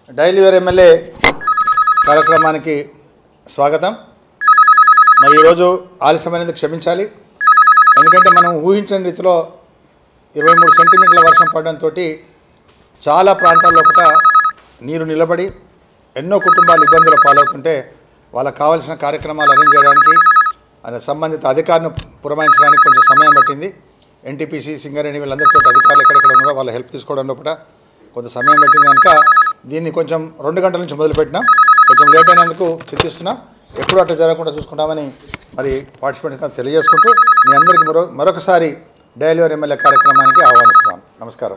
Daily wear MLA కార్యక్రమానికి స్వాగతం మరి ఈరోజు ఆలస్యమైనందుకు క్షమించాలి ఎందుకంటే మనం ఊహించని రీతిలో ఇరవై మూడు సెంటీమీటర్ల వర్షం పడడంతో చాలా ప్రాంతాల లోపల నీరు నిలబడి ఎన్నో కుటుంబాలు ఇబ్బందుల పాలవుతుంటే వాళ్ళకు కావాల్సిన కార్యక్రమాలు అరేంజ్ చేయడానికి ఆయన సంబంధిత అధికారులను పురమాయించడానికి కొంచెం సమయం పట్టింది ఎన్టీపీసీ సింగరేణి వీళ్ళందరితో అధికారులు ఎక్కడెక్కడ ఉన్నారో వాళ్ళ హెల్ప్ తీసుకోవడం లోపల కొంత సమయం పట్టింది కనుక దీన్ని కొంచెం రెండు గంటల నుంచి మొదలుపెట్టినాం కొంచెం లేట్ అయినందుకు చింతిస్తున్నాం ఎప్పుడు అట్లా జరగకుండా చూసుకుంటామని మరి పార్టిసిపేట్స్ తెలియజేసుకుంటూ మీ అందరికీ మరో మరొకసారి డైలీవర్ ఎమ్మెల్యే కార్యక్రమానికి ఆహ్వానిస్తున్నాం నమస్కారం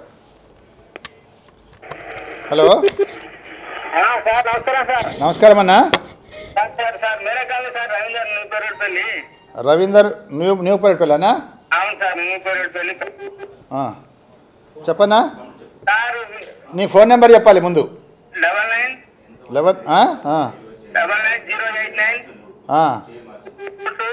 హలో ఆ, సార్ నమస్కారం సార్ నమస్కారం అన్న సార్ సార్ సార్ మీరే కాదు సార్ రవీందర్ న్యూ పెళ్ళి రవీందర్ న్యూ న్యూ పరేడ్పల్లి అవును సార్ న్యూ పెళ్ళి చెప్పన్నా సార్ నీ ఫోన్ నెంబర్ చెప్పాలి ముందు double nine eleven double nine zero eight nine two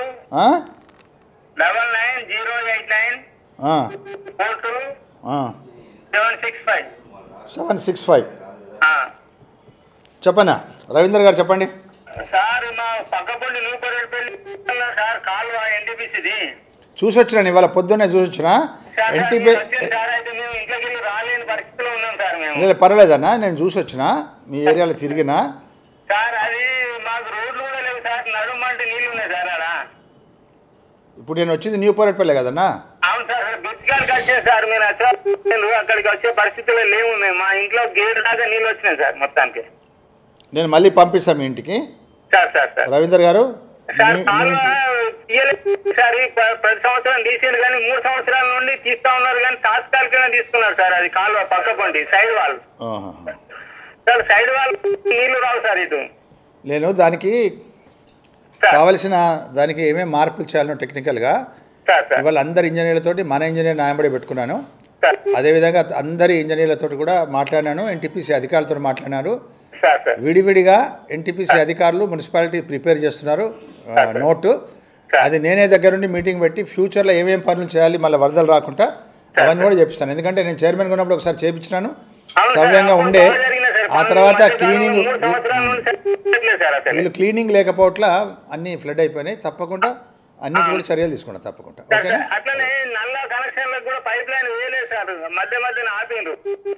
double nine zero eight nine four two seven six five seven six five చెప్పన్నా రవీందర్ గారు చెప్పండి సార్ మా పక్కపండి న్యూ పెళ్ళి సార్ కాలువ ఎన్టీపీసీది చూసి వచ్చినాను ఇవాళ పొద్దున్నే చూసి వచ్చినా సార్ ఎన్టీపీ మీరు వచ్చిన సార్ అయితే మేము ఇంట్లోకి వెళ్ళి రాలేని పరిస్థితిలో ఉన్నాం సార్ మేము లేదు పర్వాలేదన్నా నేను చూసి వచ్చిన మీ ఏరియాలో తిరిగినా సార్ అది మాకు రోడ్లు కూడా లేవు సార్ నడుమంటే నీళ్ళు ఉన్నాయి సార్ అలా ఇప్పుడు నేను వచ్చింది న్యూ పరేడ్పల్లి కదన్నా అవును సార్ బిస్కాల్కి వచ్చాయి సార్ మీరు అసలు అక్కడికి వచ్చే పరిస్థితుల్లో లేవు మేము మా ఇంట్లో గేట్ దాకా నీళ్ళు వచ్చినాయి సార్ మొత్తానికి నేను మళ్ళీ పంపిస్తాను మీ ఇంటికి సార్ సార్ సార్ రవీందర్ గారు సార్ మీ- మీ కాలువ ఇంటి- తీయలేదు సార్ ఈ ప- ప్రతి సంవత్సరం తీసేది కానీ మూడు సంవత్సరాల నుండి తీస్తా ఉన్నారు కానీ తాత్కాలికంగా తీసుకున్నారు సార్ అది కాలువ పక్క పండి సైడ్ వాల్ ఆహా. సార్ సైడ్ వాల్ నీళ్లు రావు సార్ ఇటు నేను దానికి సార్ కావలసిన దానికి ఏమేమి మార్పులు చేయాలనో టెక్నికల్గా సార్ సార్ ఇవాళ అందరి ఇంజనీర్లతోటి మన ఇంజనీర్ న్యాయపడి పెట్టుకున్నాను సార్ అదేవిధంగా అందరి ఇంజనీర్లతో కూడా మాట్లాడినాను ఎన్టీపీసీ అధికారులతో మాట్లాడినారు సార్ సార్ విడివిడిగా ఎన్టీపీసీ అధికారులు మున్సిపాలిటీ ప్రిపేర్ చేస్తున్నారు ఆ, నోటు అది నేనే దగ్గరుండి మీటింగ్ పెట్టి ఫ్యూచర్లో ఏమేం పనులు చేయాలి మళ్ళీ వరదలు రాకుండా అవన్నీ కూడా చెప్పిస్తాను ఎందుకంటే నేను చైర్మన్ ఉన్నప్పుడు ఒకసారి చేపించినాను అవును సార్, సవ్యంగా అప్పుడు ఉండే బాగా జరిగినాయి సార్. ఆ తర్వాత పనులు క్లీనింగ్ మూడు సంవత్సరాల నుండి సరిగ్గా సార్ అసలు వీళ్ళు క్లీనింగ్ లేకపోవట్ల అన్నీ ఫ్లడ్ అయిపోయినాయి తప్పకుండా అన్నిటి కూడా చర్యలు తీసుకున్నాం తప్పకుండా సార్, ఓకేనా సార్, అట్లనే నల్ల కనెక్షన్లకు కూడా పైప్ లైన్ వేయలేదు సార్ మధ్య మధ్యన ఆపిండ్రు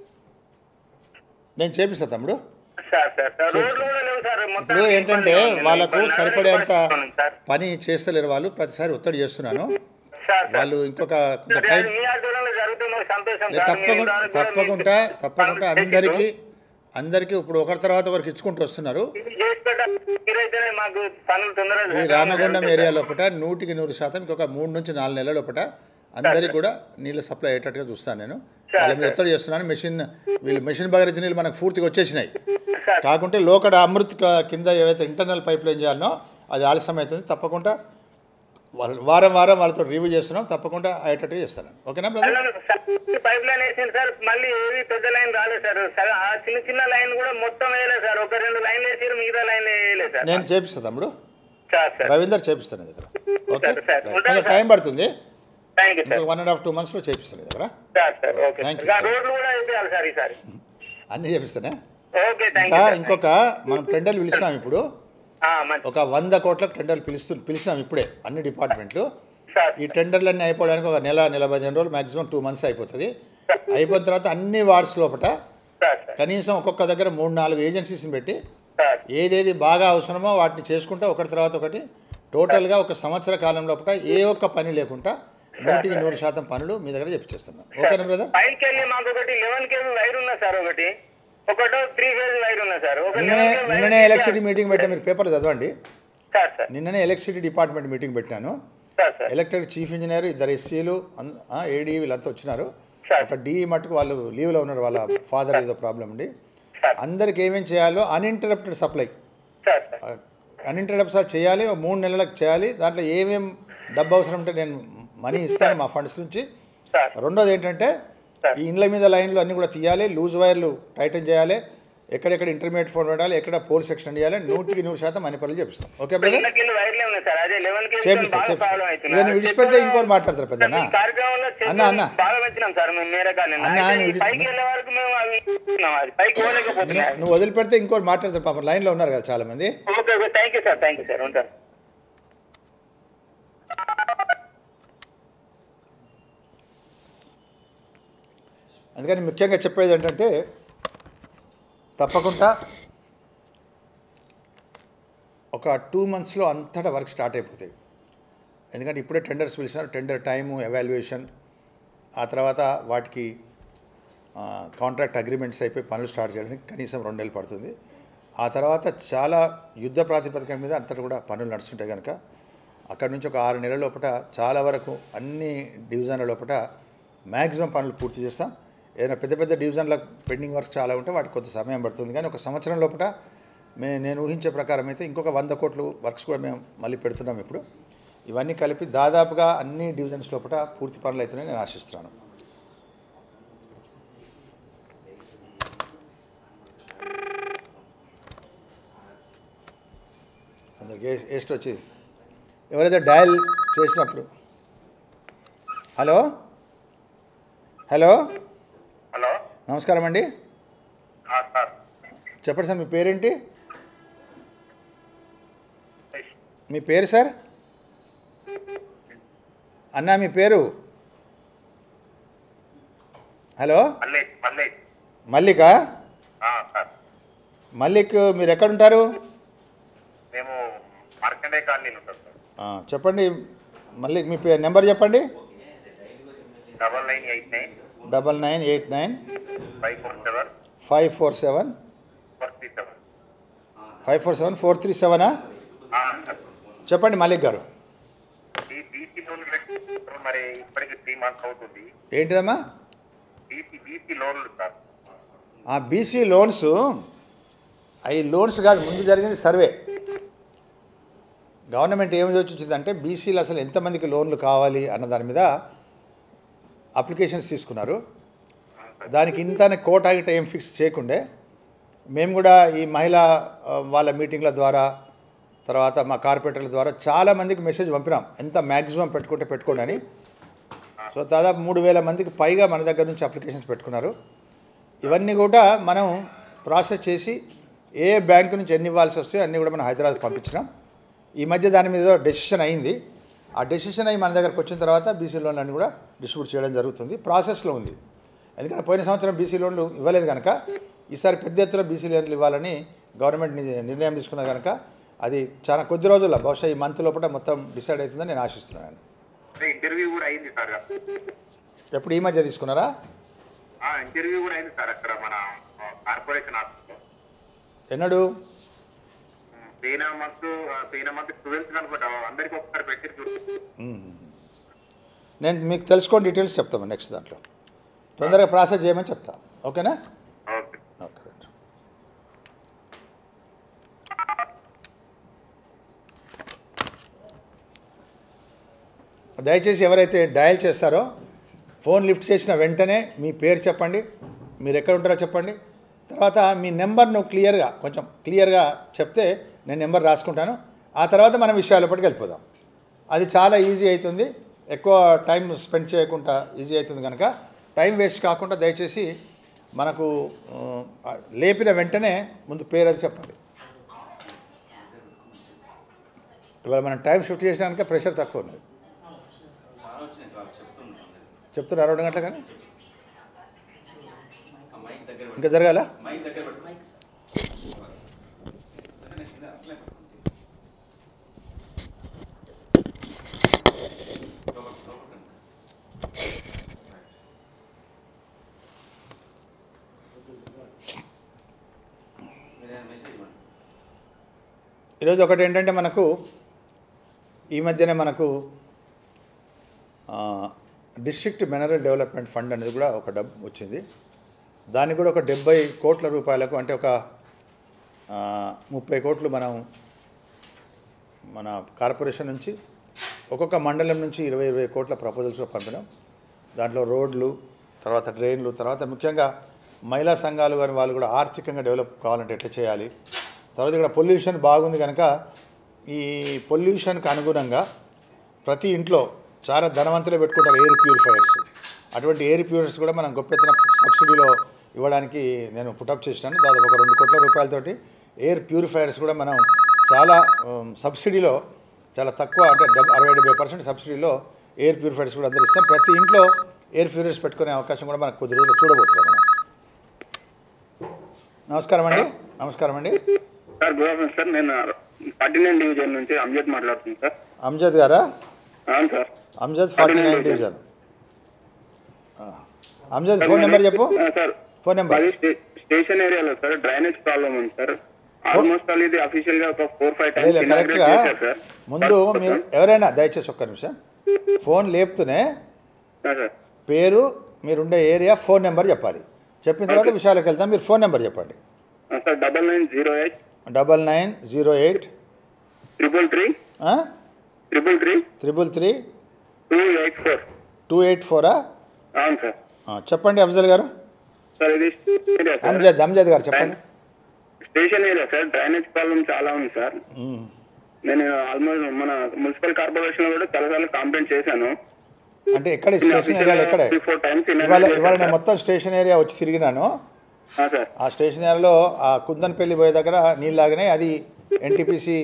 నేను చేపిస్తా తమ్ముడు సార్ సార్ సార్ రోడ్లు కూడా లేవు సార్ మొత్తం ఇప్పుడు ఏంటంటే వాళ్ళకు ఇబ్బంది సరిపడేంత ఉంది సార్ పని చేస్తలేరు వాళ్ళు ప్రతిసారి ఒత్తిడి చేస్తున్నాను సార్ సార్ వాళ్ళు ఇంకొక కొంత సార్, టైం అది మీ ఆధ్వర్యంలో జరుగుతున్న సంతోషం లేదు, సార్. మీ తప్పకుండా ఆధ్వర్యంలో తప్పకుండా మీరు తప్పకుండా పనులు అందరికీ చేసిండ్రు. అందరికీ ఇప్పుడు ఒకరి తర్వాత ఒకరికి ఇచ్చుకుంటూ వస్తున్నారు ఇది చేసి పెట్ట మీరైతేనే మాకు పనులు తొందరగా ఈ రామగుండం ఏరియా లోపల నూటికి నూరు శాతం ఇంకొక మూడు నుంచి నాలుగు నెలల లోపల అందరికీ కూడా నీళ్ళు సప్లై అయ్యేటట్టుగా చూస్తాను నేను వాళ్ళ మీద ఒత్తిడి చేస్తున్నాను మెషిన్ వీళ్ళు మెషిన్ భగీరథ నీళ్ళు మనకు పూర్తిగా వచ్చేసినాయి సార్ కాకుంటే లోకడ అమృత్ క- కింద ఏవైతే ఇంటర్నల్ పైప్ లైన్ చేయాలనో అది ఆలస్యం అవుతుంది తప్పకుండా వాళ్ళ వారం వారం వాళ్ళతో రివ్యూ చేస్తున్నాం తప్పకుండా అయ్యేటట్టుగా చేస్తాను ఓకేనా బ్రదర్ అలానే సార్, పైప్ లైన్ వేసింది సార్ మళ్ళీ ఏవి పెద్ద లైన్ రాలేదు సార్ సగం ఆ చిన్న చిన్న లైన్ కూడా మొత్తం వేయలేదు సార్ ఒక రెండు లైన్లు వేసారు మిగతా లైన్ వేయలేదు సార్ నేను చేపిస్తాను తమ్ముడు సార్ సార్ రవీందర్ చేపిస్తాను దగ్గర ఓకే సరే, సరే. రైట్. కొంచెం టైం పడుతుంది థ్యాంక్ యూ సార్ ఇంకొక వన్ అండ్ హాఫ్ టూ మంత్స్లో చేపిస్తాను దగ్గర sir sir okay Thank you, ఇంకా sir. రోడ్లు కూడా అయిపోయాలి సార్ ఈసారి అన్నీ చేపిస్తానే ఓకే థ్యాంక్ ఇంకా యూ ఇంకొక మనం టెండర్లు పిలిచినాం ఇప్పుడు మంచి ఒక వంద కోట్లకు టెండర్లు పిలుస్తు పిలిచినాం ఇప్పుడే అన్ని డిపార్ట్మెంట్లు సార్ ఈ టెండర్లన్నీ అయిపోవడానికి ఒక నెల నెల పదిహేను రోజులు మాక్సిమం టూ మంత్స్ అయిపోతుంది అయిపోయిన తర్వాత అన్ని వార్డ్స్ లోపల సార్ సార్ కనీసం ఒక్కొక్క దగ్గర మూడు నాలుగు ఏజెన్సీస్ని పెట్టి సార్ ఏదేది బాగా అవసరమో వాటిని చేసుకుంటూ ఒకటి తర్వాత ఒకటి టోటల్గా ఒక సంవత్సర కాలం లోపల ఏ ఒక్క పని లేకుండా నూటికి నూరు శాతం పనులు మీ దగ్గర చెప్పిచ్చేస్తున్నాం ఓకేనా బ్రదర్ పైకి వెళ్ళి మాకు ఒకటి లెవెన్ కేజీ వైర్ ఉన్నా సార్ ఒకటి ఒకటో త్రీ ఫేజ్ వైర్ ఉన్నా సార్ ఒక నిన్ననే 11 kV వైర్ నిన్ననే ఉంది ఎలక్ట్రిసిటీ సార్. మీటింగ్ పెట్టా మీరు పేపర్లు చదవండి సార్ సార్ నిన్ననే ఎలక్ట్రిసిటీ డిపార్ట్మెంట్ మీటింగ్ పెట్టాను sir sir elected chief engineer ఇద్దరు ఎస్సీలు ఏడీ వీళ్ళంతా వచ్చినారు సార్. ఒక డిఈ మట్టుకు వాళ్ళు లీవ్లో ఉన్నారు వాళ్ళ ఫాదర్ ఏదో ప్రాబ్లం ఉండి సార్. అందరికి ఏమేం చేయాలో uninterrupted supply sir sir uninterrupt చేయాలి ఓ మూడు నెలలకు చేయాలి దాంట్లో ఏమేం డబ్బు అవసరం ఉంటే నేను మనీ ఇస్తాను మా ఫండ్స్ నుంచి సార్ రెండోది ఏంటంటే సార్. ఈ ఇండ్ల మీద లైన్లు అన్నీ కూడా తీయాలి లూజ్ వైర్లు టైటన్ చేయాలి ఎక్కడెక్కడ ఇంటర్మీడియట్ ఫోన్ పెట్టాలి ఎక్కడ పోల్ సెక్షన్ చేయాలి నూటికి నూరు శాతం అన్ని పనులు చేపిస్తాం ఓకే బ్రదర్ చిన్న కింద వైర్లే ఉన్నాయి సార్ అదే లెవెన్ కేజీ చేపిస్తా బాగా చేపిస్తా ప్రాబ్లం అవుతుంది ఇదని విడిచిపెడితే ఇంకోటి మాట్లాడతారు పెద్దనా ఈ కార్యక్రమంలో చెట్లు అన్న, అన్న. బాగా పెంచినాం సార్ మేము మేరకాలని అన్న, ఆయన విడి- పైకి వెళ్ళే వరకు మేము అవి వస్తున్నాం అది పైకి పోలేకపోతున్నాయి నువ్వు వదిలిపెడితే ఇంకోటి మాట్లాడతారు పాపం లైన్లో ఉన్నారు కదా చాలామంది okay okay thank you sir thank you sir ఉంటాను అందుకని ముఖ్యంగా చెప్పేది ఏంటంటే తప్పకుండా ఒక టూ మంత్స్లో అంతటా వర్క్ స్టార్ట్ అయిపోతాయి ఎందుకంటే ఇప్పుడే టెండర్స్ పిలిచినారు టెండర్ టైము ఎవాల్యుయేషన్ ఆ తర్వాత వాటికి కాంట్రాక్ట్ అగ్రిమెంట్స్ అయిపోయి పనులు స్టార్ట్ చేయడానికి కనీసం రెండేళ్ళు పడుతుంది ఆ తర్వాత చాలా యుద్ధ ప్రాతిపదిక మీద అంతటా కూడా పనులు నడుస్తుంటాయి కనుక అక్కడ నుంచి ఒక ఆరు నెలల లోపల చాలా వరకు అన్ని డివిజన్ల లోపల మ్యాక్సిమం పనులు పూర్తి చేస్తాం ఏదైనా పెద్ద పెద్ద డివిజన్ల పెండింగ్ వర్క్స్ చాలా ఉంటే వాటికి కొంత సమయం పడుతుంది కానీ ఒక సంవత్సరం లోపల మే నేను ఊహించే ప్రకారం అయితే ఇంకొక వంద కోట్లు వర్క్స్ కూడా మేము మళ్ళీ పెడుతున్నాం ఇప్పుడు ఇవన్నీ కలిపి దాదాపుగా అన్ని డివిజన్స్ లోపల పూర్తి పనులు అవుతున్నాయని నేను ఆశిస్తున్నాను అందరికి ఏస్ట్ వచ్చి ఎవరైతే డయల్ చేసినప్పుడు హలో హలో హలో నమస్కారం అండి సార్ చెప్పండి సార్ మీ పేరేంటి మీ పేరు సార్ అన్నా మీ పేరు హలో మళ్ళీ మళ్ళీ మల్లిక సార్ మల్లిక్ మీరు ఎక్కడుంటారు మేము మార్కండే కాలనీలో ఉంటాం సార్ ఆ, చెప్పండి మళ్ళీ మీ పేరు నెంబర్ చెప్పండి double nine eight nine double nine eight nine five four seven five four seven four three seven five four seven four three సెవెనా చెప్పండి మల్లిక్ గారు ఈ బీసీ లోన్లు పెట్టి మరి ఇప్పటికి త్రీ మంత్స్ అవుతుంది ఏంటిదమ్మా బీసీ బీసీ లోన్లు సార్ ఆ బీసీ లోన్స్ అవి లోన్స్ కాదు ముందు జరిగింది సర్వే గవర్నమెంట్ ఏం వచ్చిందంటే బీసీలు అసలు ఎంతమందికి లోన్లు కావాలి అన్న దాని మీద అప్లికేషన్స్ తీసుకున్నారు దానికి ఇంత కోటా గిట్ట ఏం ఫిక్స్ చేయకుండే మేము కూడా ఈ మహిళా ఆ, వాళ్ళ మీటింగ్ల ద్వారా తర్వాత మా కార్పొరేటర్ల ద్వారా చాలా మందికి మెసేజ్ పంపినాం ఎంత మ్యాక్సిమం పెట్టుకుంటే పెట్టుకోండి అని సో దాదాపు మూడు వేల మందికి పైగా మన దగ్గర నుంచి అప్లికేషన్స్ పెట్టుకున్నారు ఇవన్నీ కూడా మనం ప్రాసెస్ చేసి ఏ బ్యాంకు నుంచి ఎన్ని ఇవ్వాల్సి వస్తాయో అన్నీ కూడా మనం హైదరాబాద్ పంపించినాం ఈ మధ్య దాని మీద డెసిషన్ అయింది ఆ డెసిషన్ అయ్యి మన దగ్గరకు వచ్చిన తర్వాత బీసీ లోన్లు అన్ని కూడా డిస్ట్రిబ్యూట్ చేయడం జరుగుతుంది ప్రాసెస్లో ఉంది ఎందుకంటే పోయిన సంవత్సరం బీసీ లోన్లు ఇవ్వలేదు కనుక ఈసారి పెద్ద ఎత్తున బీసీ లోన్లు ఇవ్వాలని గవర్నమెంట్ ని- నిర్ణయం తీసుకున్నది కనుక అది చాలా కొద్ది రోజుల్లో బహుశా ఈ మంత్ లోపల మొత్తం డిసైడ్ అవుతుందని నేను ఆశిస్తున్నాను ఇంటర్వ్యూ కూడా అయింది సార్ ఎప్పుడు ఈ మధ్య తీసుకున్నారా ఇంటర్వ్యూ కూడా అయింది సార్ అక్కడ మన కార్పొరేషన్ ఆఫీస్లో ఎన్నడు పోయిన మంత్ పోయిన మంత్ ట్వెల్త్ అనుకుంటా అందరికి ఒకసారి పెట్టి నేను మీకు తెలుసుకోండి డీటెయిల్స్ చెప్తాము నెక్స్ట్ దాంట్లో తొందరగా ప్రాసెస్ చేయమని చెప్తా ఓకేనా ఓకే ఓకే రైట్ దయచేసి ఎవరైతే డయల్ చేస్తారో ఫోన్ లిఫ్ట్ చేసిన వెంటనే మీ పేరు చెప్పండి మీరు ఎక్కడ ఉంటారో చెప్పండి తర్వాత మీ నెంబర్ను క్లియర్గా కొంచెం క్లియర్గా చెప్తే నేను నెంబర్ రాసుకుంటాను ఆ తర్వాత మన విషయాలపటికి వెళ్ళిపోదాం అది చాలా ఈజీ అవుతుంది ఎక్కువ టైం స్పెండ్ చేయకుండా ఈజీ అవుతుంది కనుక టైం వేస్ట్ కాకుండా దయచేసి మనకు ఆ, లేపిన వెంటనే ముందు పేరు అది చెప్పాలి ఇవాళ మనం టైం షిఫ్ట్ చేసినాక ప్రెషర్ తక్కువ ఉన్నది చాలా వచ్చినాయి కాల్ చెప్తున్నాను అందరికి. చెప్తున్నారు రెండు గంటల కానీ ఆ మైక్ దగ్గర పెట్టు. ఇంకా జరగాల మైక్ దగ్గర పెట్టు. అట్లనే కింద అట్లనే పెట్టు. లోపల- లోపల కనుక. మీరు ఏమైనా మెసేజ్ ఇవ్వండి ఈరోజు ఒకటి ఏంటంటే మనకు ఈ మధ్యనే మనకు డిస్ట్రిక్ట్ మినరల్ డెవలప్మెంట్ ఫండ్ అనేది కూడా ఒక డబ్బు వచ్చింది దానికి కూడా ఒక డెబ్బై కోట్ల రూపాయలకు అంటే ఒక ఆ, ముప్పై కోట్లు మనం మన కార్పొరేషన్ నుంచి ఒక్కొక్క మండలం నుంచి ఇరవై ఇరవై కోట్ల ప్రపోజల్స్ పంపినాం దాంట్లో రోడ్లు తర్వాత డ్రైన్లు తర్వాత ముఖ్యంగా మహిళా సంఘాలు కానీ వాళ్ళు కూడా ఆర్థికంగా డెవలప్ కావాలంటే ఎట్లా చేయాలి తర్వాత ఇక్కడ పొల్యూషన్ బాగుంది కనుక ఈ పొల్యూషన్కి అనుగుణంగా ప్రతి ఇంట్లో చాలా ధనవంతులే పెట్టుకుంటారు ఎయిర్ ప్యూరిఫైయర్స్ అటువంటి ఎయిర్ ప్యూరిఫైయర్స్ కూడా మనం గొప్ప ఎత్తున సబ్సిడీలో ఇవ్వడానికి నేను పుటప్ చేసినాను దాదాపు ఒక రెండు కోట్ల రూపాయలతోటి ఎయిర్ ప్యూరిఫైయర్స్ కూడా మనం చాలా ఉమ్, సబ్సిడీలో చాలా తక్కువ అంటే డెబ్ అరవై డెబ్బై పర్సెంట్ సబ్సిడీలో ఎయిర్ ప్యూరిఫైయర్స్ కూడా అందరూ ఇస్తాం ప్రతి ఇంట్లో ఎయిర్ ప్యూరిఫైర్స్ పెట్టుకునే అవకాశం కూడా మనకు కొద్ది రోజులు చూడబోతున్నాం మనం నమస్కారం అండి నమస్కారం అండి సార్ గుడ్ ఆఫ్టర్నూన్ సార్ నేను ఫార్టీ నైన్ డివిజన్ నుంచి అంజద్ మాట్లాడుతున్నాను సార్ అంజద్ గారా అవును sir Amjad forty nine division ఆ. అంజద్ ఫోన్ నెంబర్ చెప్పు ఆ, సార్ ఫోన్ నెంబర్ అది స్టే- స్టేషన్ ఏరియాలో సార్ డ్రైనేజ్ ప్రాబ్లం ఉంది సార్ ఆల్మోస్ట్ ఆల్ ఇది అఫీషియల్ గా ఒక ఫోర్ ఫైవ్ టైమ్స్ లేదు కరెక్ట్గా సార్ ముందు మీరు ఎవరైనా దయచేసి ఒక్క నిమిషం ఫోన్ లేపుతూనే ఆ, సార్ పేరు మీరుండే ఏరియా ఫోన్ నెంబర్ చెప్పాలి చెప్పిన తర్వాత విషయాలకు వెళ్తాం మీరు ఫోన్ నెంబర్ చెప్పండి ఆ, sir double nine zero eight double nine zero eight triple three triple three triple three two eight four two eight ఫోరా అవును సార్ చెప్పండి అఫ్జల్ గారు సార్ ఇది station area sir Amjad Amjad garu చెప్పండి station area sir drainage problem చాలా ఉంది sir ఉమ్. నేను almost మన municipal corporation లో కూడా చాలాసార్లు కంప్లైంట్ చేశాను అంటే ఎక్కడ స్టేషన్ ఏరియాలో ఎక్కడే త్రీ ఫోర్ టైమ్స్ ఇవాళ ఇవాళ నేను మొత్తం స్టేషన్ ఏరియా వచ్చి తిరిగినాను సార్ ఆ స్టేషన్ ఏరియాలో ఆ కుందన్పల్లి పోయే దగ్గర నీళ్ళు లాగినాయి అది ఎన్టీపీసీ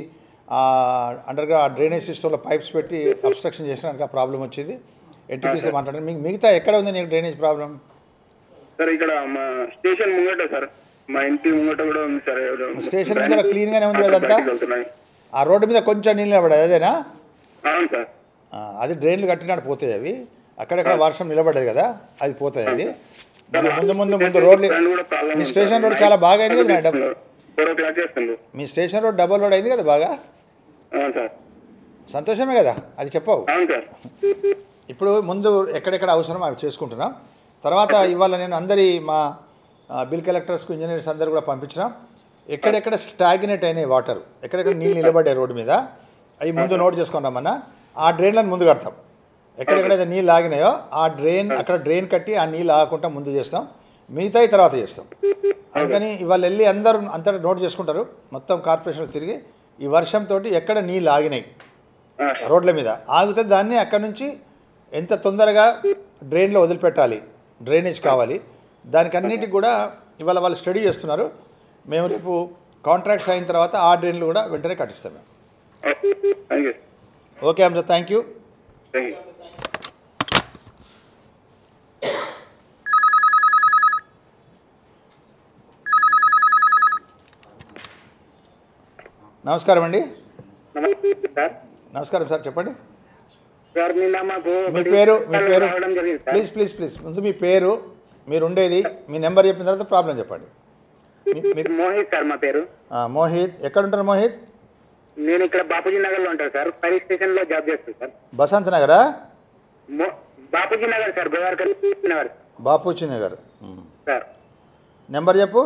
అండర్ గ్రౌండ్ డ్రైనేజ్ సిస్టంలో పైప్స్ పెట్టి అబ్స్ట్రక్షన్ చేసినాక ఆ ప్రాబ్లం వచ్చింది ఎన్టీపీసీ మాట్లాడారు మీకు మిగతా ఎక్కడ ఉంది నీకు డ్రైనేజ్ ప్రాబ్లం సార్ ఇక్కడ మా స్టేషన్ ముంగట సార్ మా ఇంటి ముంగట కూడా ఉంది సార్ స్టేషన్ ముందర clean గానే ఉంది కదంతా? బయటికి వెళ్తున్నాయి. ఆ రోడ్డు మీద కొంచెం నీళ్ళు నిలబడేది అదేనా అవును సార్ ఆ, అది డ్రైన్లు కట్టినట్టు పోతాయి అవి అక్కడక్కడ వర్షం నిలబడ్డది కదా అది పోతాయి అది మన ముందు ముందు ముందు రోడ్లు స్టాండ్ కూడా ప్రాబ్లం మీ ఉంది స్టేషన్ సార్. రోడ్ చాలా బాగా అయింది కదా డబ్- ఫోర్ ఓ క్లాక్ చేస్తుంది మీ స్టేషన్ రోడ్ డబల్ రోడ్ అయింది కదా బాగా అవును సార్ సంతోషమే కదా అది చెప్పవు అవును సార్ ఇప్పుడు ముందు ఎక్కడెక్కడ అవసరం అవి చేసుకుంటున్నాం తర్వాత ఇవాళ నేను అందరి మా ఆ, బిల్ కలెక్టర్స్కు ఇంజనీర్స్ అందరు కూడా పంపించినాం ఎక్కడెక్కడ స్టాగ్నేట్ అయినాయి వాటర్ ఎక్కడెక్కడ నీళ్ళు నిలబడ్డాయి రోడ్డు మీద అవి ముందు నోట్ చేసుకుంటామన్నా ఆ డ్రైన్లను ముందు కడతాం ఎక్కడెక్కడైతే నీళ్ళు ఆగినాయో ఆ డ్రైన్ అక్కడ డ్రైన్ కట్టి ఆ నీళ్ళు ఆగకుండా ముందు చేస్తాం మిగతాయి తర్వాత చేస్తాం అందుకని ఇవాళ వెళ్ళి అందరూ అంతటా నోట్ చేసుకుంటారు మొత్తం కార్పొరేషన్ తిరిగి ఈ వర్షంతో ఎక్కడ నీళ్ళు ఆగినాయి ఆ, రోడ్ల మీద ఆగితే దాన్ని అక్కడ నుంచి ఎంత తొందరగా డ్రైన్లో వదిలిపెట్టాలి డ్రైనేజ్ కావాలి దానికి అన్నిటికి కూడా ఇవాళ వాళ్ళు స్టడీ చేస్తున్నారు మేము రేపు కాంట్రాక్ట్స్ అయిన తర్వాత ఆ డ్రైన్లు కూడా వెంటనే కట్టిస్తాం మేము ఓకే థ్యాంక్ యూ ఓకే అంశ థ్యాంక్ యూ థ్యాంక్ యూ నమస్కారం అండి నమస్తే సార్ నమస్కారం సార్ చెప్పండి సార్ నిన్న మాకు మీ ఒకటి పేరు మీ పేరు రావడం జరిగింది సార్ ప్లీజ్ ప్లీజ్ ప్లీజ్ ముందు మీ పేరు మీరు ఉండేది మీ నెంబర్ చెప్పిన తర్వాత ప్రాబ్లం చెప్పండి మీ- మీ మోహిత్ సార్ మా పేరు ఆ, మోహిత్ ఎక్కడ ఉంటారు మోహిత్ నేను ఇక్కడ బాపూజీ నగర్ లో ఉంటాను సార్ ఫైర్ స్టేషన్ లో జాబ్ చేస్తాను సార్ బసంత్ నగరా మో- బాపూజీ నగర్ సార్ గోదావరి నగర్ బాపూచి నగర్ ఉమ్. సార్ నెంబర్ చెప్పు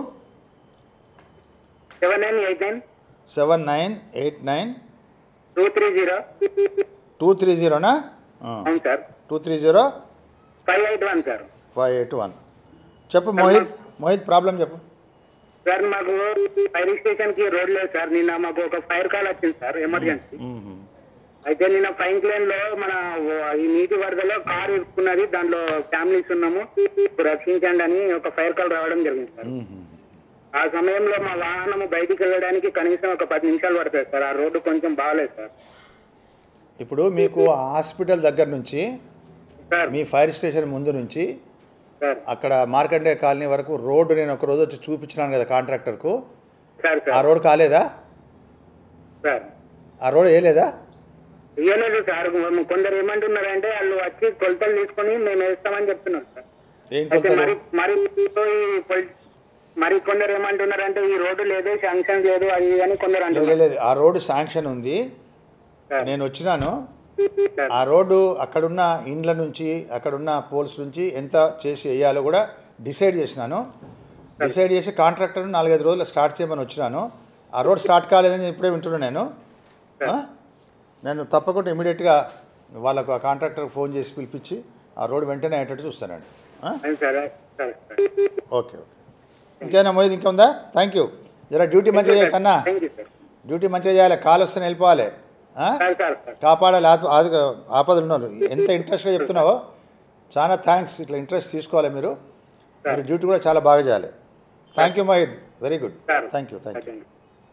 seven nine eight nine seven nine eight nine two three zero two three జీరోనా అవును sir two three zero five eight one sir five eight one చెప్పు Mohit Mohit problem చెప్పు సార్ మాకు ఫైర్ స్టేషన్ కి road లేదు sir నిన్న మాకు ఒక ఫైర్ కాల్ వచ్చింది సార్ ఎమర్జెన్సీ మ్మ్. అయితే నిన్న ఫైన్ క్లైన్ లో మన ఈ నీటి వరదలో కార్ ఇరుక్కున్నది దాంట్లో ఫ్యామిలీస్ ఉన్నాము రక్షించండి అని ఒక ఫైర్ కాల్ రావడం జరిగింది సార్ మ్మ్. ఆ సమయంలో మా వాహనము బయటికి వెళ్ళడానికి కనీసం ఒక పది నిమిషాలు పడుతుంది సార్ ఆ రోడ్డు కొంచెం బాగాలేదు సార్ ఇప్పుడు మీకు ఆ హాస్పిటల్ దగ్గర నుంచి సార్ మీ ఫైర్ స్టేషన్ ముందు నుంచి సార్ అక్కడ మార్కండే కాలనీ వరకు రోడ్డు నేను ఒక రోజు వచ్చి చూపించినాను కదా కాంట్రాక్టర్కు సార్ ఆ సార్ రోడ్ కాలేదా సార్ ఆ రోడ్ వేయలేదా ఇవ్వలేదు సార్ కొందరు ఏమంటున్నారంటే వాళ్ళు వచ్చి కొలతలు తీసుకొని మేము వేస్తామని చెప్తున్నారు సార్ ఏం అయితే మరి కొలతలు మరి ఈ పొలి- మరి కొందరు ఏమంటున్నారంటే ఈ రోడ్డు లేదు శాంక్షన్ లేదు అది ఇది అని కొందరు లేదు, అంటున్నారు లేదు ఆ రోడ్డు శాంక్షన్ ఉంది సార్. నేను వచ్చినాను సార్. ఆ రోడ్డు అక్కడున్న ఇండ్ల నుంచి అక్కడున్న పోల్స్ నుంచి ఎంత చేసి వేయాలో కూడా డిసైడ్ చేసినాను డిసైడ్ చేసి కాంట్రాక్టర్ నాలుగైదు రోజులు స్టార్ట్ చేయమని వచ్చినాను ఆ రోడ్ స్టార్ట్ కాలేదని ఇప్పుడే వింటున్నాను నేను ఆ? నేను తప్పకుండా ఇమీడియట్గా వాళ్ళకు ఆ కాంట్రాక్టర్ ఫోన్ చేసి పిలిపించి ఆ రోడ్ వెంటనే అయ్యేటట్టు చూస్తానండి ఆ? అవును సార్ సరే సార్ ఓకే ఓకే ఇంకేనా మోయిది ఇంకా ఉందా థ్యాంక్ యూ జరా డ్యూటీ మంచిగా చేయ కన్నా థ్యాంక్ యూ సార్ డ్యూటీ మంచిగా చేయాలి కాల్ వస్తే వెళ్ళిపోవాలి ఆ? సార్ సార్ సార్ కాపాడాలి ఆప ఆది ఆపదలు ఉన్నారు ఎంత ఇంట్రెస్ట్గా చెప్తున్నావో చాలా థ్యాంక్స్ ఇట్లా ఇంట్రెస్ట్ తీసుకోవాలి మీరు మీరు డ్యూటీ కూడా చాలా బాగా చేయాలి thank you Mahid very good sir thank you thank you okay.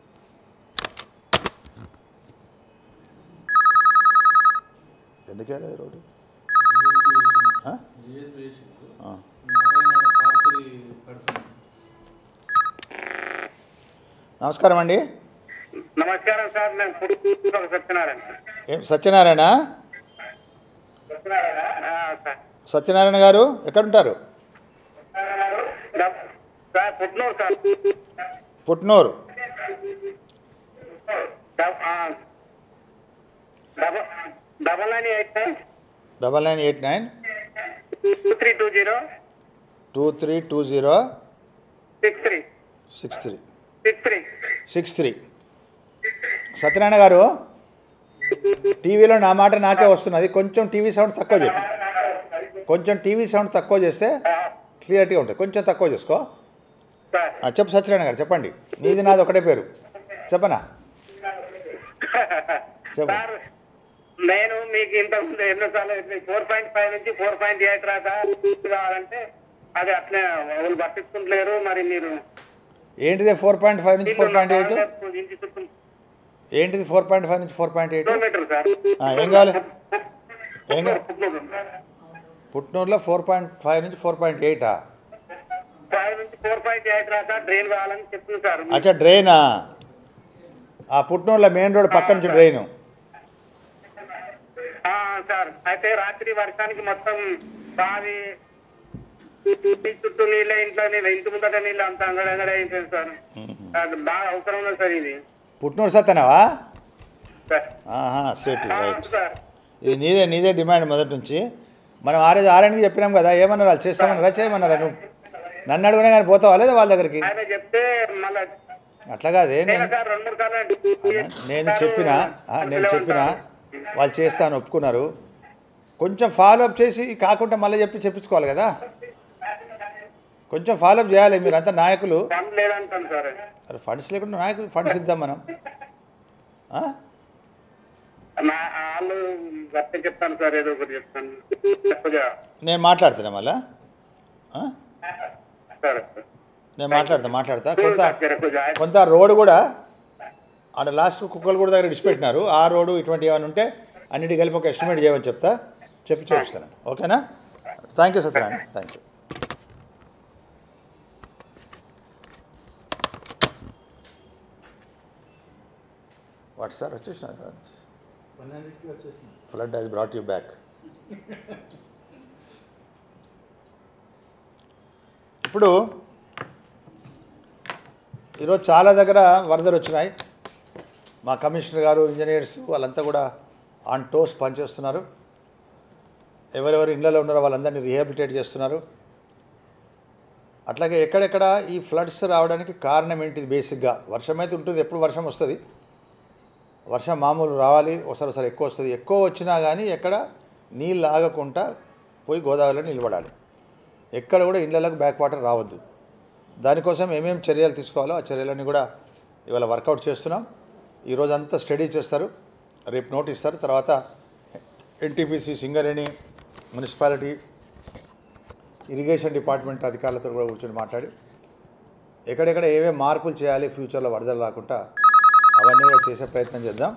ఎందుకు వెళ్ళలేదు రోడ్డు ఆ? ఆ. నమస్కారం అండి నమస్కారం సార్ నేను ఫుడ్ కూతురు సత్యనారాయణ సార్. ఏం సత్యనారాయణ ఆ, సార్ సత్యనారాయణ గారు ఎక్కడుంటారు డబ్- సార్ పుట్నూరు సార్ పుట్నూరు డబ్- ఆ, double double nine eight nine double nine eight nine two three two zero two three two zero six three six three six three six three Satyanarayana garu టీవీలో నా మాట నాకే వస్తున్నది కొంచెం టీవీ సౌండ్ తక్కువ చెప్పు కొంచెం టీవీ సౌండ్ తక్కువ చేస్తే క్లియరిటీగా ఉంటుంది కొంచెం తక్కువ చేసుకో సార్ ఆ, చెప్పు సత్యనారాయణ గారు చెప్పండి నీది నాది ఒకటే పేరు చెప్పనా చెప్పు సార్ నేను మీకు ఇంత ముందు ఎన్నోసార్లు ఫోర్ పాయింట్ ఫైవ్ నుంచి ఫోర్ పాయింట్ ఎయిట్ రాక కావాలంటే అది అట్లే వాళ్ళు పట్టించుకుంటలేరు మరి మీరు ఏంటిది ఫోర్ పాయింట్ ఫైవ్ నుంచి ఫోర్ పాయింట్ ఎయిట్ ఇంటి చుట్టూ ఏంటిది ఫోర్ పాయింట్ ఫైవ్ నుంచి four point eight kilometre sir ఏం కావాలి ఏం కావాలి పుట్నూరు. పుట్నూరులో ఫోర్ పాయింట్ ఫైవ్ నుంచి ఫోర్ పాయింట్ ఎయిటా ఫైవ్ నుంచి ఫోర్ పాయింట్ ఎయిట్ రాక డ్రైన్ కావాలని చెప్తుంది సార్ అచ్చా డ్రైనా ఆ పుట్నూరులో మెయిన్ రోడ్ పక్క నుంచి డ్రైను ఆ, సార్ అయితే రాత్రి వర్షానికి మొత్తం బావి ఇంటి చుట్టూ నీళ్ళ ఇంట్లో నీళ్ళు ఇంటి ముందట నీళ్ళు అంత అంగడంగడ అయిపోయింది సార్ నాకు బాగా అవసరం ఉంది సార్ ఇది పుట్నూరు సత్తనవా సార్ ఆహా సెట్ ఆ, రైట్ సార్ ఇది నీదే నీదే డిమాండ్ మొదటి నుంచి మనం ఆర్ఎస్ ఆర్ఎన్కి చెప్పినాం కదా ఏమన్నారు వాళ్ళు చేస్తామన్నారా చేయమన్నారా నువ్వు నన్ను అడుగునే కానీ పోతావా లేదా వాళ్ళ దగ్గరికి ఆయన చెప్తే మళ్ళా అట్లా కాదే నేను నేను సార్ రెండు మూడు సార్లు నేను చెప్పిన ఆ, నేను చెప్పిన వాళ్ళు చేస్తాను ఒప్పుకున్నారు కొంచెం ఫాలో అప్ చేసి కాకుండా మళ్ళీ చెప్పి చెప్పించుకోవాలి కదా కొంచెం ఫాలో అప్ చేయాలి మీరంతా నాయకులు పని లేదంటాను సార్ అరే ఫండ్స్ లేకుండా నాయకులు ఫండ్స్ ఇద్దాం మనం ఆ? నా వాళ్ళు గట్టే చెప్తాను సార్ ఏదో ఒకటి చెప్తాను కొద్దిగా నేను మాట్లాడుతున్నా మళ్ళా ఆ? సరే నేను మాట్లాడతా మాట్లాడతా కొంత సార్ కొద్దిగా కొంత రోడ్డు కూడా ఆడ లాస్ట్ కుక్కలు కూడా దగ్గర ఇచ్చిపెట్టినారు ఆ రోడ్డు ఇటువంటి ఏమైనా ఉంటే అన్నిటి కలిపి ఒక ఎస్టిమేట్ చేయమని చెప్తా చెప్పి చూపిస్తాను ఓకేనా thank you Satyanarayana thank you what sir వచ్చేసిన పన్నెండింటికి వచ్చేసింది flood has brought you back ఇప్పుడు ఈరోజు చాలా దగ్గర వరదలు వచ్చినాయి మా కమిషనర్ గారు ఇంజనీర్స్ వాళ్ళంతా కూడా ఆన్ టోస్ పనిచేస్తున్నారు ఎవరెవరు ఇళ్ళలో ఉన్నారో వాళ్ళందరినీ రీహాబిలిటేట్ చేస్తున్నారు అట్లాగే ఎక్కడెక్కడ ఈ ఫ్లడ్స్ రావడానికి కారణం ఏంటిది బేసిక్గా వర్షం అయితే ఉంటుంది ఎప్పుడు వర్షం వస్తుంది వర్షం మామూలు రావాలి ఒకసారి ఒకసారి ఎక్కువ వస్తుంది ఎక్కువ వచ్చినా కానీ ఎక్కడ నీళ్ళు ఆగకుండా పోయి గోదావరిలో నిలబడాలి ఎక్కడ కూడా ఇళ్ళలకు బ్యాక్ వాటర్ రావద్దు దానికోసం ఏమేమి చర్యలు తీసుకోవాలో ఆ చర్యలన్నీ కూడా ఇవాళ వర్కౌట్ చేస్తున్నాం ఈరోజు అంతా స్టడీ చేస్తారు రేపు నోట్ ఇస్తారు తర్వాత NTPC Singareni municipality irrigation department అధికారులతో కూడా కూర్చొని మాట్లాడి ఎక్కడెక్కడ ఏమేమి మార్పులు చేయాలి ఫ్యూచర్లో వరదలు రాకుండా అవన్నీ కూడా చేసే ప్రయత్నం చేద్దాం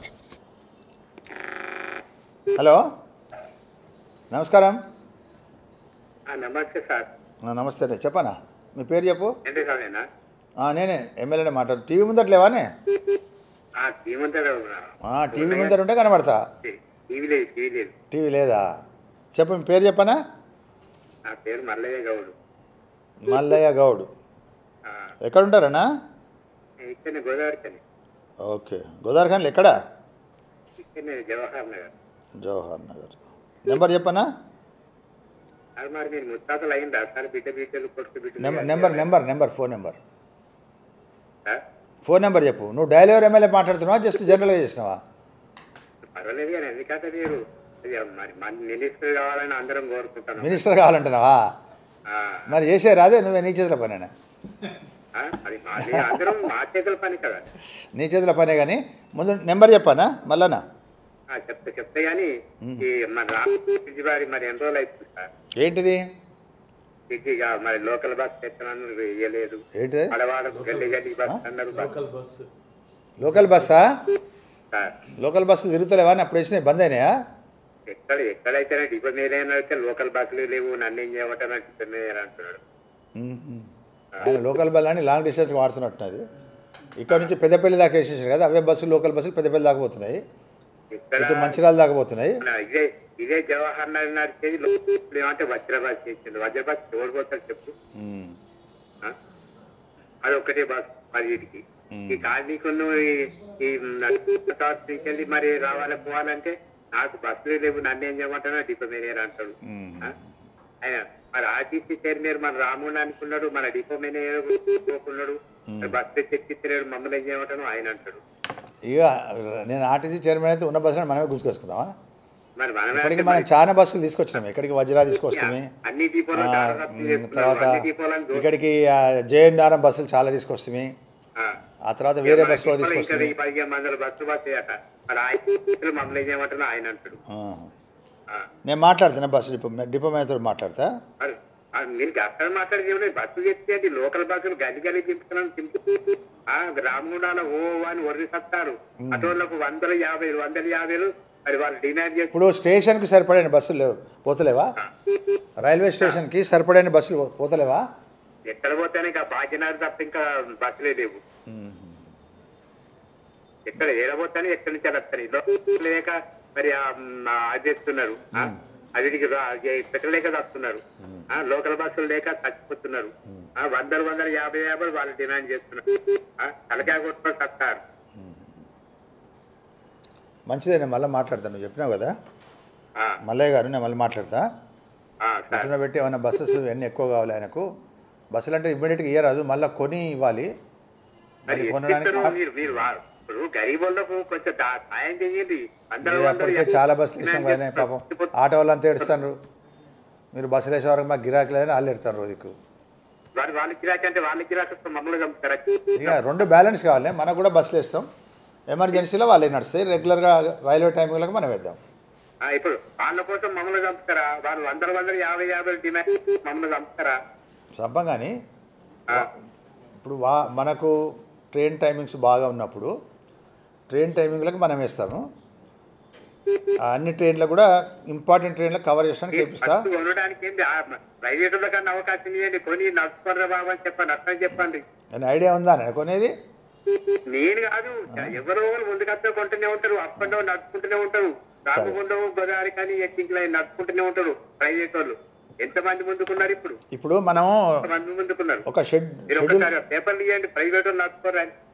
హలో నమస్కారం ఆ, నమస్తే సార్ ఆ, నమస్తే అండి చెప్పనా మీ పేరు చెప్పు ఏంటి సార్ నేనా ఆ, నేనే ఎమ్మెల్యేనే మాట్లాడు టీవీ ముందట్లేవానే ఆ, టీమంతా ఆ, టీవీ ముందర ఉంటే కనబడతా టీవీ లేదు టీవీ లేదు టీవీ లేదా చెప్పు మీ పేరు చెప్పనా నా పేరు మల్లయ్య గౌడు మల్లయ్య గౌడ్ ఆ, ఎక్కడ ఉంటారన్నా ఇక్కడనే గోదావరి కని ఓకే గోదావరి ఖాన్లు ఎక్కడ ఇక్కడనే జవహర్ నగర్ జవహర్ నగర్ నెంబర్ చెప్పనా అది మరి మీరు ముత్తాతలు అయిందా సార్ బిడ్డ బిడ్డలు కొడుకు బిడ్డలు number number number number phone number sir, phone number చెప్పు నువ్వు డైలీవర్ ఎమ్మెల్యే మాట్లాడుతున్నావా జస్ట్ జనరల్గా చేసినావా పర్వాలేదు కానీ ఎందుకంటే మీరు ఇది మరి మన మినిస్టర్ కావాలని అందరం కోరుకుంటున్నాం మినిస్టర్ కావాలంటున్నావా ఆ, మరి చేసే రాదే నువ్వే నీ చేతుల పనేనా ఆ, అది మాది అందరం మా చేతుల పని కదా నీ చేతుల పనే కానీ ముందు నెంబర్ చెప్పానా మళ్ళానా ఆ, చెప్తే చెప్తే కానీ ఈ మన రామవారి మరి ఎన్ని రోజులు అవుతుంది సార్ ఏంటిది ఇక మరి లోకల్ బస్ ఎత్తనన్నారు ఇయ్యలేదు ఏంటి ఆడవాడ గల్లి గల్లి బస్ అన్నారు బస్ లోకల్ బస్సు లోకల్ బస్సా సార్ లోకల్ బస్సులు తిరుగుతలేవా అని అప్పుడు వేసినాయి బంద్ అయినాయా ఎక్కడ ఎక్కడైతేనే డిపో మీరైనా అయితే లోకల్ బస్సులు లేవు నన్ను ఏం చేయమంటారు డిపో మీద అంటున్నాడు మ్మ్. ఆయన లోకల్ బస్ అని లాంగ్ డిస్టెన్స్ వాడుతున్నట్టున్నది ఇక్కడ నుంచి పెద్దపల్లి దాకా వేసేసారు కదా అవే బస్సులు లోకల్ బస్సులు పెద్దపల్లి దాకా పోతున్నాయి ఇక్కడ ఇటు మంచిర్యాల దాకా పోతున్నాయి మన ఇదే ఇదే జవహర్ నగర్ నడిచేది లోకల్ ఏమంటే వజ్ర బస్ చేసింది వజ్ర బస్ ఎవరు పోతారు చెప్పు మ్మ్. ఆ? అది ఒకటే బస్ పదిటికి ఈ కార్మికులు ఈ- ఈ వెళ్ళి మరి రావాలి పోవాలంటే నాకు బస్సులు లేవు నన్ను ఏం చేయమంటానో డిపో మేనేజర్ అంటాడు మ్మ్. ఆ? ఆయన మరి ఆర్టీసీ చైర్మన్ మన రాముడు అనుకున్నాడు మన డిపో మేనేజర్ పోకున్నాడు మరి బస్సు చెక్కిస్తలేడు మమ్మల్ని ఏం చేయమంటాను ఆయన అంటాడు ఇక నేను ఆర్టీసీ చైర్మన్ అయితే ఉన్న బస్సులను మనమే గుర్తుకొసుకుందామా మరి మనమే ఇప్పటికి అంటే మనం మరి చాలా బస్సులు తీసుకొచ్చినాం ఎక్కడికి వజ్రా తీసుకొస్తామే అన్ని డిపోలో ఆ, చాలా రద్దు మ్, చేస్తున్నారు. తర్వాత అన్ని డిపోలను దో- ఇక్కడికి జేఎన్ఆర్ఎం బస్సులు చాలా తీసుకొస్తామే ఆ. ఆ తర్వాత వేరే మన బస్సు కూడా డిపోలో ఇంకా తీసుకొస్తామే వెయ్యి పదిహేను మంది బస్సు బస్సు అట మరి ఆయన మమ్మల్ని ఏం చేయమంటాను ఆయన అంటాడు ఆ. ఆ. నేను మాట్లాడుతున్నా బస్సు డిపో డిపో మేనేజర్ మాట్లాడతా మరి ఆ మీరు అక్కడ మాట్లాడి చెప్పలేదు బస్సు చెప్తే అది లోకల్ బస్సులు గది గది తిప్పుతున్నాను తింపుతూ ఆ రామగుండాల ఓ అని ఒర్రి సత్తారు అటోళ్ళకు వందల యాభై వందల యాభైలు మరి వాళ్ళు డిమాండ్ చేసి ఇప్పుడు స్టేషన్కి సరిపడైన బస్సులు లేవు పోతలేవా రైల్వే స్టేషన్కి సరిపడైన బస్సులు పో- పోతలేవా ఎక్కడ పోతేనే ఇంకా భాగ్యనగర్ తప్ప ఇంకా బస్సులే లేవు ఎక్కడ ఏడబోతానే ఎక్కడి నుంచి వస్తాయి లోకల్ లేక మరి ఆ, మ్, ఆ, అది చేస్తున్నారు ఆ, అవిటికి రా- ఏ- పెట్టలేక వస్తున్నారు ఆ, లోకల్ బస్సులు లేక చచ్చిపోతున్నారు ఆ, వందలు వందలు యాభై యాభై వాళ్ళు డిమాండ్ చేస్తున్నారు ఆ, తలకాయ కొట్టుకొని సత్తారు మంచిదే నేను మళ్ళీ మాట్లాడతాను నువ్వు చెప్పినావు కదా ఆ, మల్లయ్య గారు నేను మళ్ళీ మాట్లాడతా ఆ, సార్ ఇట్లా పెట్టి ఏమైనా బస్సెస్ ఎన్ని ఎక్కువ కావాలి ఆయనకు బస్సులు అంటే ఇమ్మీడియట్గా ఇయ్యరాదు మళ్ళీ కొని ఇవ్వాలి మరి మరి ఎట్లా కొనడానికి ఇస్తారు మీరు మీరు వా- ఇప్పుడు గరీబులకు కొంచెం దా- సాయం చేయండి వందలు మీరు వందలు అప్పటికే యాభై చాలా బస్సులు ఇస్తాం డిమాండ్ కానీ పాపం చేస్తున్నారు. ఆటో వాళ్ళంతా ఏడుస్తారు మీరు బస్సులు వేసే వరకు మాకు గిరాకీ లేదని వాళ్ళు ఎడతారు రోజుకు వాడు వాళ్ళ కిరాకి అంటే వాళ్ళ కిరాకి వస్తే మమ్మల్ని చంపుతారా ఇక రెండు బ్యాలెన్స్ కావాలి మనకు కూడా బస్సులు వేస్తాం ఎమర్జెన్సీలో వాళ్ళే నడుస్తాయి రెగ్యులర్గా రైల్వే టైమింగ్లకు మనం వేద్దాం ఆ, ఇప్పుడు వాళ్ళ కోసం మమ్మల్ని చంపుతారా వాళ్ళు వందల వందల యాభై యాభై డిమాండ్ మమ్మల్ని చంపుతారా సంపం కానీ ఇప్పుడు వా మనకు ట్రైన్ టైమింగ్స్ బాగా ఉన్నప్పుడు ట్రైన్ టైమింగ్లకు మనం వేస్తాము ఆ అన్ని ట్రైన్లు కూడా ఇంపార్టెంట్ ట్రైన్లకు కవర్ చేయడానికి చేపిస్తా బస్సు కొనడానికి ఏంటి ఆ, ప్రైవేటుల కన్నా అవకాశం ఇవ్వండి కొని నడుచుకోరా బాబు అని చెప్పండి అర్థం చెప్పండి అని ఐడియా ఉందా నేను కొనేది నేను కాదు ఎవరో ఒకరు ముందుకొస్తే కొంటూనే ఉంటారు అప్ అండ్ డౌన్ నడుచుకుంటూనే ఉంటారు రాకుండా గోదావరి కానీ ఎక్కింగ్ లైన్ నడుచుకుంటూనే ఉంటారు ప్రైవేట్ వాళ్ళు ఎంతమంది ముందుకున్నారు ఇప్పుడు ఇప్పుడు మనం ఎంతమంది ముందుకున్నారు ఒక షెడ్ మీరు షెడ్యూల్ ఒకసారి పేపర్లు ఇవ్వండి ప్రైవేట్ వాళ్ళు నడుచుకోరా అని.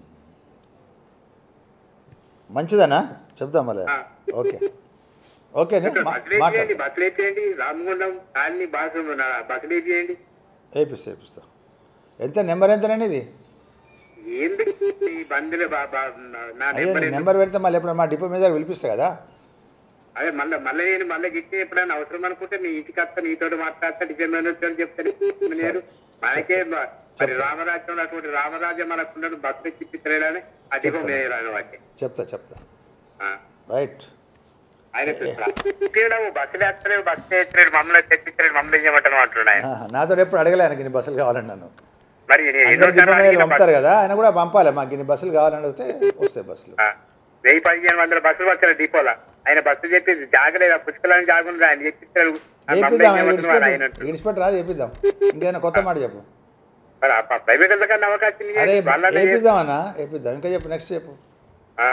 మంచిదనా చెప్దాం మళ్ళీ ఆ. ఓకే ఓకే నేను మా- బస్సులు మాట్లాడతా వేయండి బస్సులు వేయండి రామగుండం కాలనీ బాసు బస్సులు వేయండి వేపిస్తా వేపిస్తా ఎంత నెంబర్ ఎంతనండి ఇది ఏంది ఈ బంధువులు బా- బా- నా- నా అయ్యో నెంబర్ నేను ఏంది? నెంబర్ పెడితే మళ్ళీ ఎప్పుడు మా డిపో మీద పిలిపిస్తా కదా అదే మళ్ళీ మళ్ళీ నేను మళ్ళీ గిట్టి ఎప్పుడైనా అవసరం అనుకుంటే నీ ఇంటికి వస్తా నీతో మాట్లాడతా డిజైన్ వచ్చాను చెప్తాను నేను మనకే మ- మరి రామరాజ్యం అటువంటి రామరాజ్యం మనకున్నాడు బస్సు చిప్పితలేడని అది రాని వాటి చెప్తా చెప్తా ఆ. రైట్ ఆయన ఇక్కడ బస్సు వేస్తలేవు బస్సు వేస్తలేడు మమ్మల్ని తెప్పించలేడు మమ్మల్ని చేయమంటాను అంటున్నాడు ఆయన ఆహా, నాతో ఎప్పుడు అడగలే ఆయనకి ఇన్ని బస్సులు కావాలని నన్ను మరి నేను ఎన్నో అందరు డిపో సార్లు మీద అడిగిన పంపుతారు కదా ఆయన కూడా పంపాలి మాకు ఇన్ని బస్సులు కావాలని అడిగితే వస్తాయి బస్సులు ఆ, వెయ్యి పదిహేను వందల బస్సులు వచ్చారు డిపోలా ఆయన బస్సు చెప్పి జాగలేదు పుష్కలని జాగుంది ఆయన ఎక్కిస్తాడు వేపిద్దాం ఇడిచిపెట్టు ఇడిచిపెట్టు రాదు వేపిద్దాం ఇంకేమైనా కొత్త మాట చెప్పు మరి ఆ ప్రైవేట్ కన్నా అవకాశం ఇవ్వండి. అరే వాళ్ళనే వేపిద్దాం అన్న వేపిద్దాం ఇంకా చెప్పు నెక్స్ట్ చెప్పు ఆ.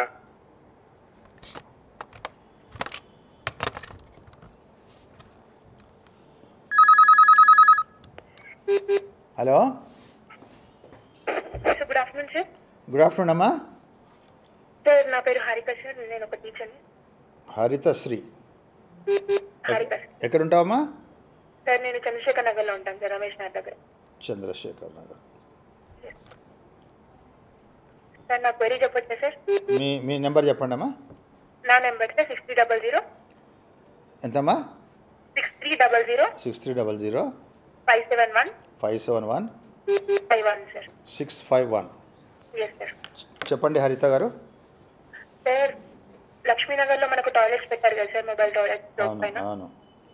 Hello sir good afternoon sir good afternoon అమ్మా సార్ నా పేరు హారిక సార్ నేను ఒక టీచర్ని హరితశ్రీ హారిక సార్. ఎక్కడ ఉంటావమ్మా సార్ నేను చంద్రశేఖర్ నగర్లో ఉంటాను సార్ రమేష్ నగర్ దగ్గర చంద్రశేఖర్ నగర్ సార్ నా క్వరీ చెప్పొచ్చా సార్ మీ మీ నెంబర్ చెప్పండి అమ్మా నా number sir six three double zero ఎంతమ్మా six three double zero six three double zero five seven one five seven one five one sir six five one yes sir చెప్పండి హరిత గారు sir లక్ష్మీనగర్లో మనకు toilets పెట్టారు కదా sir mobile toilets అవును పైన అవును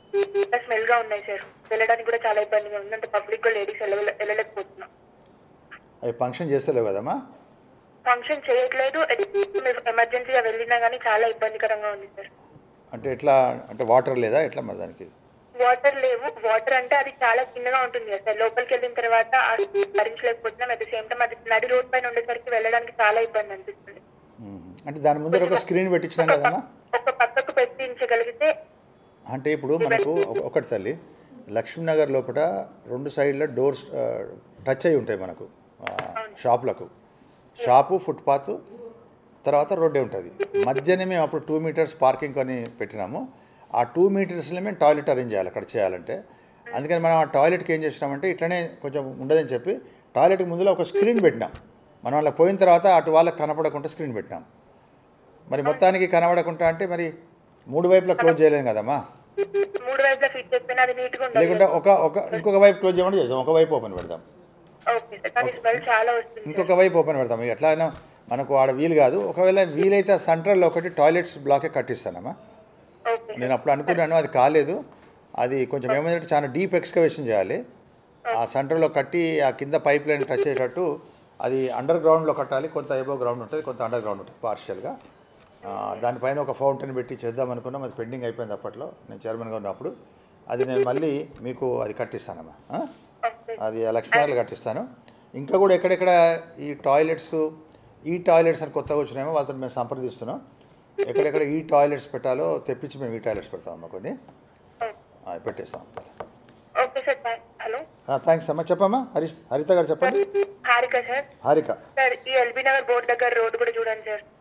smell గా ఉన్నాయి సార్ వెళ్ళడానికి కూడా చాలా ఇబ్బందిగా ఉంది అంటే పబ్లిక్ గా లేడీస్ వెళ్ళలేకపోతున్నాం అవి ఫంక్షన్ చేస్తలేవు కదమ్మా ఫంక్షన్ చేయట్లేదు ఎమర్జెన్సీగా వెళ్ళినా కానీ చాలా ఇబ్బందికరంగా ఉంది సార్ అంటే ఎట్లా అంటే వాటర్ లేదా ఎట్లా మరి దానికి వాటర్ లేవు వాటర్ అంటే అది చాలా చిన్నగా ఉంటుంది కదా సార్ లోపలికి వెళ్ళిన తర్వాత ఆ భరించలేకపోతున్నాం అట్ ద సేమ్ టైం అది నడి రోడ్ పైన ఉండేసరికి వెళ్ళడానికి చాలా ఇబ్బంది అనిపిస్తుంది మ్మ్. అంటే దాని ముందర ఒక స్క్రీన్ పెట్టించినాం కదమ్మా ఒక పక్కకు పెట్టించగలిగితే అంటే ఇప్పుడు మనకు ఒక- ఒకటి తల్లి లక్ష్మీనగర్ లోపల రెండు సైడ్ల డోర్స్ ఆ, టచ్ అయి ఉంటాయి మనకు ఆ, షాపులకు షాపు ఫుట్పాత్ తర్వాత రోడ్డే ఉంటుంది మధ్యనే మేము అప్పుడు టూ మీటర్స్ పార్కింగ్ కొని పెట్టినాము ఆ టూ మీటర్స్లో మేము టాయిలెట్ అరేంజ్ చేయాలి అక్కడ చేయాలంటే అందుకని మనం ఆ టాయిలెట్కి ఏం చేసినామంటే ఇట్లనే కొంచెం ఉండదని చెప్పి టాయిలెట్కి ముందులో ఒక స్క్రీన్ పెట్టినాం మనం వాళ్ళకి పోయిన తర్వాత అటు వాళ్ళకి కనపడకుండా స్క్రీన్ పెట్టినాం మరి మొత్తానికి కనబడకుండా అంటే మరి మూడు వైపులా క్లోజ్ చేయలేం కదమ్మా మూడు వైపులా ఫిట్ చెప్పినా అది నీట్ గా లేకుంటే ఉండాలి ఒక ఒక ఇంకొక వైపు క్లోజ్ చేయమని చేస్తాం ఒక వైపు ఓపెన్ పెడదాం ఓకే సార్ కానీ స్మెల్ చాలా వస్తుంది ఇంకొక వైపు ఓపెన్ పెడతాం ఇక ఎట్లా అయినా మనకు ఆడ వీలు కాదు ఒకవేళ వీలైతే సెంట్రల్లో ఒకటి టాయిలెట్స్ బ్లాకే కట్టిస్తానమ్మా ఓకే నేను అప్పుడు అనుకున్నాను అది కాలేదు అది కొంచెం ఏమైందంటే చాలా డీప్ ఎక్స్కవేషన్ చేయాలి ఆ సెంటర్లో కట్టి ఆ కింద పైప్ లైన్ టచ్ అయ్యేటట్టు అది అండర్ గ్రౌండ్లో కట్టాలి కొంత ఎబో గ్రౌండ్ ఉంటుంది కొంత అండర్ గ్రౌండ్ ఉంటుంది పార్షియల్గా ఆ, దానిపైన ఒక ఫౌంటైన్ పెట్టి చేద్దాం అనుకున్నాం అది పెండింగ్ అయిపోయింది అప్పట్లో నేను చైర్మన్గా ఉన్నప్పుడు అది నేను మళ్ళీ మీకు అది కట్టిస్తానమ్మా ఆ? ఓకే అది లక్ష్మీనగర్లో కట్టిస్తాను ఇంకా కూడా ఎక్కడెక్కడ ఈ టాయిలెట్స్ ఈ టాయిలెట్స్ అని కొత్తగా వచ్చినాయేమో వాళ్ళతో మేము సంప్రదిస్తున్నాం ఎక్కడెక్కడ ఈ టాయిలెట్స్ పెట్టాలో తెప్పించి మేము ఈ టాయిలెట్స్ పెడతామమ్మా కొన్ని ఆ, పెట్టేస్తాం ఓకే సార్ థాంక్- హలో థ్యాంక్స్ అమ్మా చెప్పమ్మా హరీష్ హరిత గారు చెప్పండి హారిక సార్ హారిక సార్ ఈ ఎల్బీ నగర్ బోర్డు దగ్గర రోడ్డు కూడా చూడండి సార్